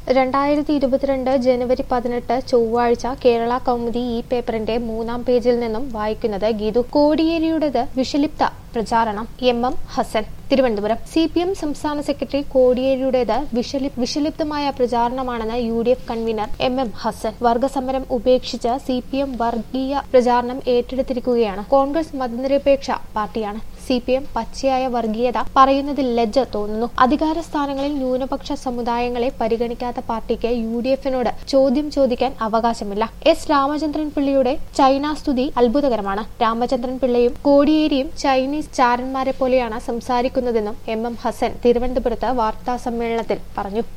രണ്ടായിരത്തി ഇരുപത്തിരണ്ട് ജനുവരി പതിനെട്ട് ചൊവ്വാഴ്ച കേരള കൗമുദി ഈ പേപ്പറിന്റെ മൂന്നാം പേജിൽ നിന്നും വായിക്കുന്നത് ഗീതു കോടിയേരിയുടേത് വിഷലിപ്ത പ്രചാരണം M M Hassan Thiruvananthapuram C P M സംസ്ഥാന സെക്രട്ടറി കോടിയേരിയുടേത് വിഷലി വിഷലിപ്തമായ പ്രചാരണമാണെന്ന് U D F convener M M Hassan വർഗസമരം ഉപേക്ഷിച്ച് സി പി എം വർഗീയ പ്രചാരണം ഏറ്റെടുത്തിരിക്കുകയാണ് കോൺഗ്രസ് മതനിരപേക്ഷ പാർട്ടിയാണ് സി പി എം പച്ചയായ വർഗീയത പറയുന്നതിൽ ലജ്ജ തോന്നുന്നു അധികാര സ്ഥാനങ്ങളിൽ ന്യൂനപക്ഷ സമുദായങ്ങളെ പരിഗണിക്കാത്ത പാർട്ടിക്ക് യു ഡി എഫിനോട് ചോദ്യം ചോദിക്കാൻ അവകാശമില്ല എസ് രാമചന്ദ്രൻ പിള്ളയുടെ ചൈന സ്തുതി അത്ഭുതകരമാണ് രാമചന്ദ്രൻ പിള്ളയും കോടിയേരിയും ചൈനീസ് ചാരന്മാരെ പോലെയാണ് സംസാരിക്കുന്നതെന്നും എം എം ഹസൻ തിരുവനന്തപുരത്ത് വാർത്താ സമ്മേളനത്തിൽ പറഞ്ഞു